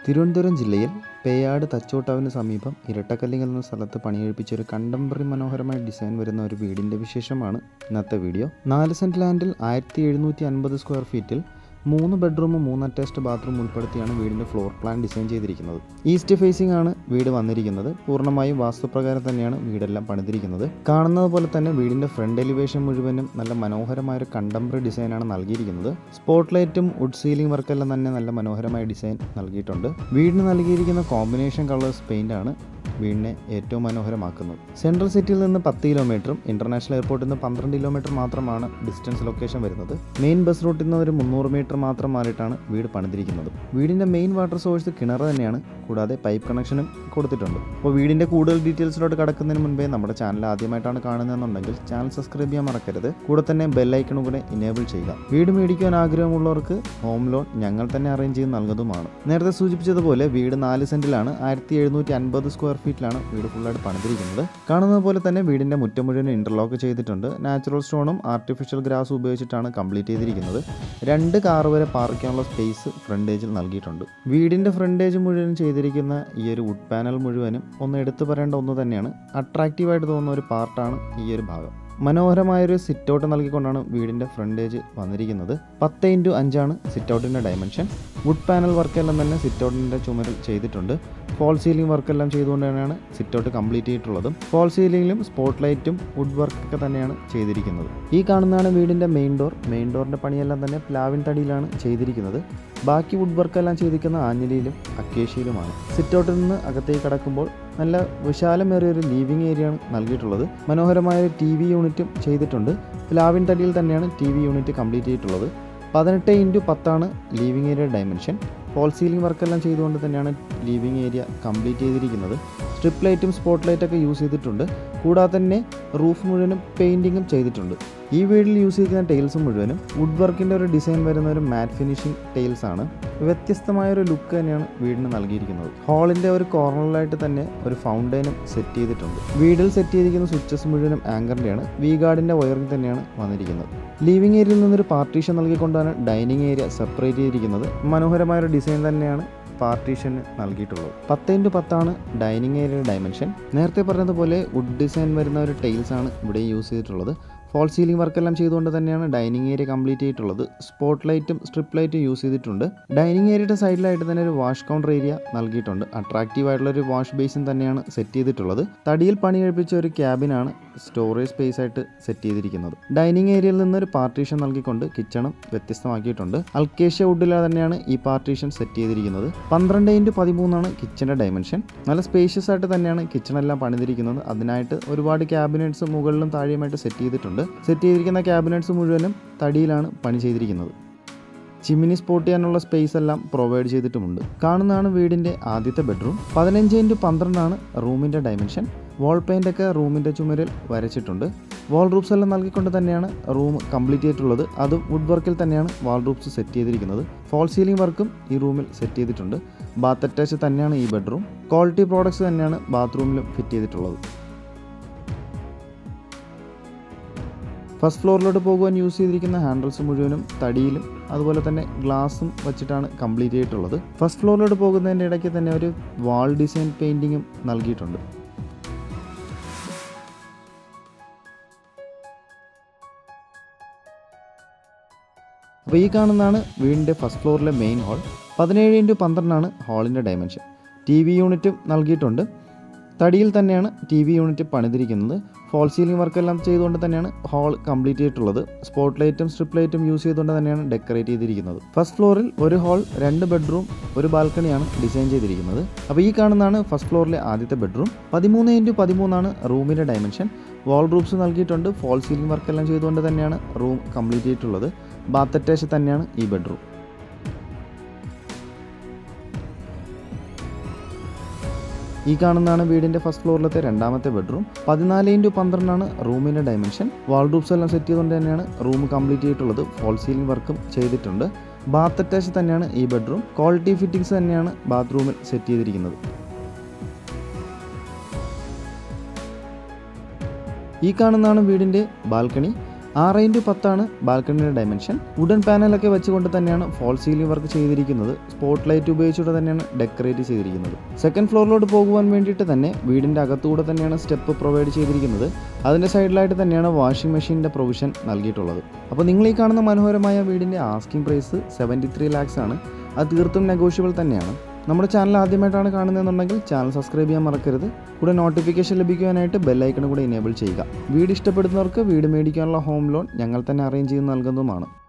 തിരുവനന്തപുരം ജില്ലയിൽ പേയാട് തച്ചോട്ടാവിന് സമീപം ഇരട്ടക്കല്ലിങ്ങൽ എന്ന സ്ഥലത്ത് പണിയെഴുപ്പിച്ച ഒരു കണ്ടംപററി മനോഹരമായ ഡിസൈൻ വരുന്ന ഒരു വീടിൻ്റെ വിശേഷമാണ് ഇന്നത്തെ വീഡിയോ നാല് സെൻറ്റ് ലാൻഡിൽ ആയിരത്തി എഴുന്നൂറ്റി അൻപത് സ്ക്വയർ ഫീറ്റിൽ മൂന്ന് ബെഡ്റൂമും മൂന്ന് അറ്റാച്ച്ഡ് ബാത്റൂം ഉൾപ്പെടുത്തിയാണ് വീടിൻ്റെ ഫ്ലോർ പ്ലാൻ ഡിസൈൻ ചെയ്തിരിക്കുന്നത് ഈസ്റ്റ് ഫേസിംഗ് ആണ് വീട് വന്നിരിക്കുന്നത് പൂർണ്ണമായും വാസ്തുപ്രകാരം തന്നെയാണ് വീടെല്ലാം പണിതിരിക്കുന്നത് കാണുന്നത് പോലെ തന്നെ വീടിൻ്റെ ഫ്രണ്ട് എലിവേഷൻ മുഴുവനും നല്ല മനോഹരമായ ഒരു കണ്ടംപററി ഡിസൈനാണ് നൽകിയിരിക്കുന്നത് സ്പോട്ട് ലൈറ്റും വുഡ് സീലിംഗ് വർക്കെല്ലാം തന്നെ നല്ല മനോഹരമായ ഡിസൈൻ നൽകിയിട്ടുണ്ട് വീടിന് നൽകിയിരിക്കുന്ന കോമ്പിനേഷൻ കളേഴ്സ് പെയിൻ്റ് ആണ് വീടിനെ ഏറ്റവും മനോഹരമാക്കുന്നത് സെൻട്രൽ സിറ്റിയിൽ നിന്ന് പത്ത് കിലോമീറ്ററും ഇന്റർനാഷണൽ എയർപോർട്ടിൽ നിന്ന് പന്ത്രണ്ട് കിലോമീറ്റർ മാത്രമാണ് ഡിസ്റ്റൻസ് ലൊക്കേഷൻ വരുന്നത് മെയിൻ ബസ് റൂട്ടിൽ നിന്ന് ഒരു മുന്നൂറ് മീറ്റർ മാത്രം മാറിയിട്ടാണ് വീട് പണിതിരിക്കുന്നത് വീടിൻ്റെ മെയിൻ വാട്ടർ സോഴ്സ് കിണർ തന്നെയാണ് കൂടാതെ പൈപ്പ് കണക്ഷനും കൊടുത്തിട്ടുണ്ട് അപ്പോൾ വീടിൻ്റെ കൂടുതൽ ഡീറ്റെയിൽസിലോട്ട് കടക്കുന്നതിന് മുൻപേ നമ്മുടെ ചാനൽ ആദ്യമായിട്ടാണ് കാണുന്നതെന്നുണ്ടെങ്കിൽ ചാനൽ സബ്സ്ക്രൈബ് ചെയ്യാൻ മറക്കരുത് കൂടെ തന്നെ ബെല്ലൈക്കണും കൂടെ ഇനേബിൾ ചെയ്യുക വീട് മേടിക്കുവാൻ ആഗ്രഹമുള്ളവർക്ക് ഹോം ലോൺ ഞങ്ങൾ തന്നെ അറേഞ്ച് ചെയ്ത് നൽകുന്നതുമാണ് നേരത്തെ സൂചിപ്പിച്ചതുപോലെ വീട് നാല് സെന്റിലാണ് ആയിരത്തി എഴുന്നൂറ്റി അൻപത് സ്ക്വയർ ഫീറ്റിലാണ് വീട് ഫുള്ളായിട്ട് പണിതിരിക്കുന്നത് കാണുന്നത് പോലെ തന്നെ വീടിൻ്റെ മുറ്റം മുഴുവൻ ഇന്റർലോക്ക് ചെയ്തിട്ടുണ്ട് നാച്ചുറൽ സ്റ്റോണും ആർട്ടിഫിഷ്യൽ ഗ്രാസ് ഉപയോഗിച്ചിട്ടാണ് കംപ്ലീറ്റ് ചെയ്തിരിക്കുന്നത് രണ്ട് കാർ വരെ പാർക്ക് ചെയ്യാനുള്ള സ്പേസ് ഫ്രണ്ടേജിൽ നൽകിയിട്ടുണ്ട് വീടിൻ്റെ ഫ്രണ്ടേജ് മുഴുവൻ ചെയ്തിരിക്കുന്ന ഈ ഒരു വുഡ് പാനൽ മുഴുവനും ഒന്ന് എടുത്തു പറയേണ്ട ഒന്ന് തന്നെയാണ് അട്രാക്റ്റീവായിട്ട് തോന്നുന്ന ഒരു പാർട്ടാണ് ഈ ഒരു ഭാഗം മനോഹരമായൊരു സിറ്റ് ഔട്ട് നൽകിക്കൊണ്ടാണ് വീടിൻ്റെ ഫ്രണ്ടേജ് വന്നിരിക്കുന്നത് പത്ത് ഇൻറ്റു അഞ്ചാണ് സിറ്റ് ഔട്ടിൻ്റെ ഡയമെൻഷൻ വുഡ് പാനൽ വർക്കെല്ലാം തന്നെ സിറ്റ് ഔട്ടിൻ്റെ ചുമരിൽ ചെയ്തിട്ടുണ്ട് ഫോൾ സീലിംഗ് വർക്കെല്ലാം ചെയ്തുകൊണ്ട് തന്നെയാണ് സിറ്റ് ഔട്ട് കംപ്ലീറ്റ് ചെയ്തിട്ടുള്ളതും ഫോൾ സീലിംഗിലും സ്പോട്ട് ലൈറ്റും വുഡ് വർക്കൊക്കെ തന്നെയാണ് ചെയ്തിരിക്കുന്നത് ഈ കാണുന്നതാണ് വീടിൻ്റെ മെയിൻ ഡോർ മെയിൻ ഡോറിൻ്റെ പണിയെല്ലാം തന്നെ പ്ലാവിൻ തടിയിലാണ് ചെയ്തിരിക്കുന്നത് ബാക്കി വുഡ് വർക്കെല്ലാം ചെയ്തിരിക്കുന്ന ആഞ്ഞിലിയിലും അക്കേഷ്യയിലുമാണ് സിറ്റ് ഔട്ടിൽ നിന്ന് അകത്തേക്ക് കടക്കുമ്പോൾ നല്ല വിശാലമേറിയ ഒരു ലീവിംഗ് ഏരിയയാണ് നൽകിയിട്ടുള്ളത് മനോഹരമായ ഒരു ടി വി യൂണിറ്റും ചെയ്തിട്ടുണ്ട് പ്ലാവിൻ തടിയിൽ തന്നെയാണ് ടി വി യൂണിറ്റ് കംപ്ലീറ്റ് ചെയ്തിട്ടുള്ളത് പതിനെട്ട് ഇൻറ്റു പത്താണ് living area dimension false ceiling വർക്കെല്ലാം ചെയ്തുകൊണ്ട് തന്നെയാണ് ലീവിംഗ് ഏരിയ കംപ്ലീറ്റ് ചെയ്തിരിക്കുന്നത് സ്ട്രിപ്പ് ലൈറ്റും സ്പോട്ട് ലൈറ്റൊക്കെ യൂസ് ചെയ്തിട്ടുണ്ട് കൂടാതെ തന്നെ റൂഫ് മുഴുവനും പെയിൻറ്റിങ്ങും ചെയ്തിട്ടുണ്ട് ഈ വീട്ടിൽ യൂസ് ചെയ്തിരിക്കുന്ന ടൈൽസ് മുഴുവനും വുഡ് വർക്കിൻ്റെ ഒരു ഡിസൈൻ വരുന്ന ഒരു മാറ്റ് ഫിനിഷിംഗ് ടൈൽസ് ആണ് വ്യത്യസ്തമായ ഒരു ലുക്ക് തന്നെയാണ് വീടിന് നൽകിയിരിക്കുന്നത് ഹാളിൻ്റെ ഒരു കോർണറിലായിട്ട് തന്നെ ഒരു ഫൗണ്ടൈനും സെറ്റ് ചെയ്തിട്ടുണ്ട് വീടിൽ സെറ്റ് ചെയ്തിരിക്കുന്ന സ്വിച്ചസ് മുഴുവനും ആങ്കറിൻ്റെയാണ് വി ഗാർഡിൻ്റെ വയറിംഗ് തന്നെയാണ് വന്നിരിക്കുന്നത് ലിവിംഗ് ഏരിയയിൽ നിന്നൊരു പാർട്ടീഷൻ നൽകിക്കൊണ്ടാണ് ഡൈനിങ് ഏരിയ സെപ്പറേറ്റ് ചെയ്തിരിക്കുന്നത് മനോഹരമായ ഒരു ഡിസൈൻ തന്നെയാണ് പാർട്ടീഷന് നൽകിയിട്ടുള്ളത് പത്ത് ഇൻറ്റു പത്താണ് ഡൈനിങ് ഏരിയ ഡയമെൻഷൻ നേരത്തെ പറഞ്ഞതുപോലെ വുഡ് ഡിസൈൻ വരുന്ന ഒരു ടൈൽസ് ആണ് ഇവിടെ യൂസ് ചെയ്തിട്ടുള്ളത് ഫോൾ സീലിംഗ് വർക്കെല്ലാം ചെയ്തുകൊണ്ട് തന്നെയാണ് ഡൈനിങ് ഏരിയ കംപ്ലീറ്റ് ചെയ്തിട്ടുള്ളത് സ്പോട്ട് ലൈറ്റും സ്ട്രിപ്പ് ലൈറ്റും യൂസ് ചെയ്തിട്ടുണ്ട് ഡൈനിങ് ഏരിയയുടെ സൈഡിലായിട്ട് തന്നെ ഒരു വാഷ് കൗണ്ടർ ഏരിയ നൽകിയിട്ടുണ്ട് അട്രാക്റ്റീവ് ആയിട്ടുള്ള ഒരു വാഷ് ബേസിൻ തന്നെയാണ് സെറ്റ് ചെയ്തിട്ടുള്ളത് തടിയിൽ പണി കഴിപ്പിച്ച ഒരു ക്യാബിനാണ് സ്റ്റോറേജ് സ്പേസ് ആയിട്ട് സെറ്റ് ചെയ്തിരിക്കുന്നത് ഡൈനിങ് ഏരിയയിൽ നിന്ന് ഒരു പാർട്ടീഷൻ നൽകിക്കൊണ്ട് കിച്ചണും വ്യത്യസ്തമാക്കിയിട്ടുണ്ട് അൽക്കേഷ്യ വുഡിൽ തന്നെയാണ് ഈ പാർട്ടീഷൻ സെറ്റ് ചെയ്തിരിക്കുന്നത് പന്ത്രണ്ട് ഇൻറ്റു പതിമൂന്നാണ് കിച്ചൻ്റെ ഡയമെൻഷൻ നല്ല സ്പേഷ്യസ് ആയിട്ട് തന്നെയാണ് കിച്ചൺ എല്ലാം പണിതിരിക്കുന്നത് അതിനായിട്ട് ഒരുപാട് ക്യാബിനറ്റ്സ് മുകളിലും താഴെയുമായിട്ട് സെറ്റ് ചെയ്തിട്ടുണ്ട് സെറ്റ് ചെയ്തിരിക്കുന്ന ക്യാബിനറ്റ്സ് മുഴുവനും തടിയിലാണ് പണി ചെയ്തിരിക്കുന്നത് ചിമ്മിനി സ്പോട്ട് ചെയ്യാനുള്ള സ്പേസ് എല്ലാം പ്രൊവൈഡ് ചെയ്തിട്ടുമുണ്ട് കാണുന്നതാണ് വീടിൻ്റെ ആദ്യത്തെ ബെഡ്റൂം പതിനഞ്ച് ഇൻറ്റു പന്ത്രണ്ടാണ് റൂമിൻ്റെ ഡയമെൻഷൻ വാൾ പെയിൻ്റ് ഒക്കെ റൂമിൻ്റെ ചുമരിൽ വരച്ചിട്ടുണ്ട് വാൾ റൂപ്സ് എല്ലാം നൽകിക്കൊണ്ട് തന്നെയാണ് റൂം കംപ്ലീറ്റ് ചെയ്തിട്ടുള്ളത് അതും വുഡ് വർക്കിൽ തന്നെയാണ് വാൾ റൂപ്സ് സെറ്റ് ചെയ്തിരിക്കുന്നത് ഫോൾ സീലിംഗ് വർക്കും ഈ റൂമിൽ സെറ്റ് ചെയ്തിട്ടുണ്ട് ബാത്ത് അറ്റാച്ച് തന്നെയാണ് ഈ ബെഡ്റൂം ക്വാളിറ്റി പ്രോഡക്ട്സ് തന്നെയാണ് ബാത്റൂമിലും ഫിറ്റ് ചെയ്തിട്ടുള്ളത് ഫസ്റ്റ് ഫ്ലോറിലോട്ട് പോകുവാൻ യൂസ് ചെയ്തിരിക്കുന്ന ഹാൻഡിൽസ് മുഴുവനും തടിയിലും അതുപോലെ തന്നെ ഗ്ലാസും വെച്ചിട്ടാണ് കംപ്ലീറ്റ് ചെയ്തിട്ടുള്ളത് ഫസ്റ്റ് ഫ്ലോറിലോട്ട് പോകുന്നതിൻ്റെ ഇടയ്ക്ക് തന്നെ ഒരു വാൾ ഡിസൈൻ പെയിൻറ്റിങ്ങും നൽകിയിട്ടുണ്ട് അപ്പോൾ ഈ കാണുന്നതാണ് വീടിൻ്റെ ഫസ്റ്റ് ഫ്ലോറിലെ മെയിൻ ഹാൾ പതിനേഴ് ഇൻറ്റു പന്ത്രണ്ടാണ് ഹാളിൻ്റെ ഡയമെൻഷൻ ടി വി യൂണിറ്റും നൽകിയിട്ടുണ്ട് തടിയിൽ തന്നെയാണ് ടി വി യൂണിറ്റ് പണിതിരിക്കുന്നത് ഫോൾ സീലിംഗ് വർക്കെല്ലാം ചെയ്തുകൊണ്ട് തന്നെയാണ് ഹാൾ കംപ്ലീറ്റ് ചെയ്തിട്ടുള്ളത് സ്പോട്ട് ലൈറ്റും സ്ട്രിപ്പ് ലൈറ്റും യൂസ് ചെയ്തുകൊണ്ട് തന്നെയാണ് ഡെക്കറേറ്റ് ചെയ്തിരിക്കുന്നത് ഫസ്റ്റ് ഫ്ലോറിൽ ഒരു ഹാൾ രണ്ട് ബെഡ്റൂം ഒരു ബാൽക്കണിയാണ് ഡിസൈൻ ചെയ്തിരിക്കുന്നത് അപ്പോൾ ഈ കാണുന്നതാണ് ഫസ്റ്റ് ഫ്ലോറിലെ ആദ്യത്തെ ബെഡ്റൂം പതിമൂന്ന് ഇൻറ്റു പതിമൂന്നാണ് റൂമിൻ്റെ ഡയമെൻഷൻ വാൾ റൂപ്സ് നൽകിയിട്ടുണ്ട് ഫോൾ സീലിംഗ് വർക്കെല്ലാം ചെയ്തുകൊണ്ട് തന്നെയാണ് റൂം കംപ്ലീറ്റ് ചെയ്തിട്ടുള്ളത് ബാത്ത് അറ്റാച്ച് തന്നെയാണ് ഈ ബെഡ്റൂം ഈ കാണുന്നതാണ് വീടിൻ്റെ ഫസ്റ്റ് ഫ്ലോറിലത്തെ രണ്ടാമത്തെ ബെഡ്റൂം പതിനാല് ഇൻറ്റു പന്ത്രണ്ടാണ് റൂമിൻ്റെ ഡയമെൻഷൻ വാൾ റൂപ്സ് എല്ലാം സെറ്റ് ചെയ്തുകൊണ്ട് തന്നെയാണ് റൂം കംപ്ലീറ്റ് ചെയ്തിട്ടുള്ളത് ഫോൾ സീലിംഗ് വർക്കും ചെയ്തിട്ടുണ്ട് ബാത്ത് അറ്റാച്ച് തന്നെയാണ് ഈ ബെഡ്റൂം ക്വാളിറ്റി ഫിറ്റിംഗ്സ് തന്നെയാണ് ബാത്റൂമിൽ സെറ്റ് ചെയ്തിരിക്കുന്നത് ഈ കാണുന്നതാണ് വീടിൻ്റെ ബാൽക്കണി ആറ് ഇൻറ്റു പത്താണ് ബാൽക്കണിയുടെ ഡയമെൻഷൻ വുഡൻ പാനലൊക്കെ വെച്ചുകൊണ്ട് തന്നെയാണ് ഫോൾ സീലിംഗ് വർക്ക് ചെയ്തിരിക്കുന്നത് സ്പോട്ട് ലൈറ്റ് ഉപയോഗിച്ചുകൊണ്ട് തന്നെയാണ് ഡെക്കറേറ്റ് ചെയ്തിരിക്കുന്നത് സെക്കൻഡ് ഫ്ലോറിലോട്ട് പോകുവാൻ വേണ്ടിയിട്ട് തന്നെ വീടിൻ്റെ അകത്തുകൂടെ തന്നെയാണ് സ്റ്റെപ്പ് പ്രൊവൈഡ് ചെയ്തിരിക്കുന്നത് അതിൻ്റെ സൈഡിലായിട്ട് തന്നെയാണ് വാഷിംഗ് മെഷീൻ്റെ പ്രൊവിഷൻ നൽകിയിട്ടുള്ളത് അപ്പോൾ നിങ്ങൾ ഈ കാണുന്ന മനോഹരമായ വീടിൻ്റെ asking price seventy three lakhs ആണ് അത് തീർത്തും നെഗോഷ്യബിൾ തന്നെയാണ് നമ്മുടെ ചാനൽ ആദ്യമായിട്ടാണ് കാണുന്നതെന്നുണ്ടെങ്കിൽ ചാനൽ സബ്സ്ക്രൈബ് ചെയ്യാൻ മറക്കരുത് കൂടെ നോട്ടിഫിക്കേഷൻ ലഭിക്കുവാനായിട്ട് ബെല്ലൈക്കൺ കൂടെ ഇനേബിൾ ചെയ്യുക വീട് ഇഷ്ടപ്പെടുന്നവർക്ക് വീട് മേടിക്കാനുള്ള ഹോം ലോൺ ഞങ്ങൾ തന്നെ അറേഞ്ച് ചെയ്ത് നൽകുന്നതുമാണ്